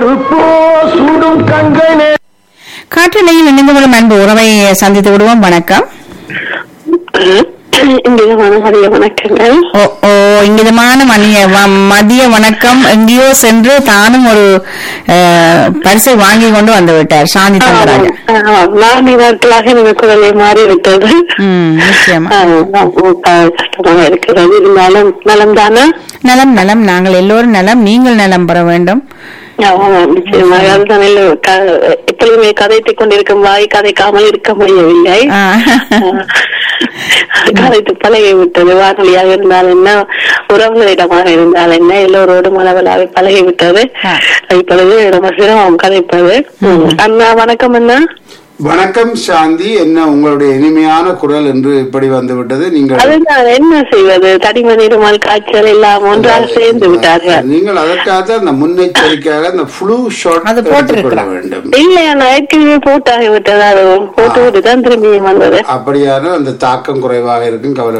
சூடும் கண்களே காற்றலையில் இணைந்து கொள்ளும் அன்பு உறவை சந்தித்து விடுவோம் வணக்கம் இங்கிதமான மதிய வணக்கங்கள் ஓ ஓ இங்கிதமான மணிய வ- மதிய வணக்கம் எங்கேயோ சென்று தானும் ஒரு அஹ், பரிசை வாங்கி கொண்டு வந்து விட்டார் சாந்தி தங்கராஜா நான்கு நாட்களாக எனக்கு குரலை மாறி விட்டது ம் நிச்சயமா ஆஹ் கஷ்டமாக இருக்கிறது இருந்தாலும் நலம் தானே நலம் நலம் நாங்கள் எல்லோரும் நலம் நீங்கள் நலம் பெற வேண்டும் ஆமாம், நிச்சயமாக அதுதான் எல்லாம் க- எப்பொழுதுமே கதைத்துக் கொண்டிருக்கும் வாய் கதைக்காமல் இருக்க முடியவில்லை ஆ. கதைத்து பழகி விட்டது வானொலியாக இருந்தால் என்ன உறவுகளிடமாக இருந்தால் என்ன எல்லோரோடும் அளவலாக பழகி விட்டது ஆ. இப்பொழுது நம்ம சிரமம் கதைப்பது அண்ணா வணக்கம் அண்ணா வணக்கம் சாந்தி என்ன உங்களுடைய இனிமையான குரல் என்று இப்படி வந்து விட்டது நீங்கள் அதுதான் என்ன செய்வது தடிமன் இருமல் காய்ச்சல் எல்லாம் ஒன்றாக சேர்ந்து விட்டார்கள் நீங்கள் அதற்காக அந்த முன்னெச்சரிக்கையாக அந்த ஃப்ளூ ஷாட் அது கொள்ள போட்டிருக்கலாம். வேண்டும் இல்லை அண்ணா ஏற்கனவே போட்டாகி விட்டது அது போட்டு விட்டு தான் திரும்பி வந்தது அப்படியான அந்த தாக்கம் குறைவாக இருக்கும் கவலை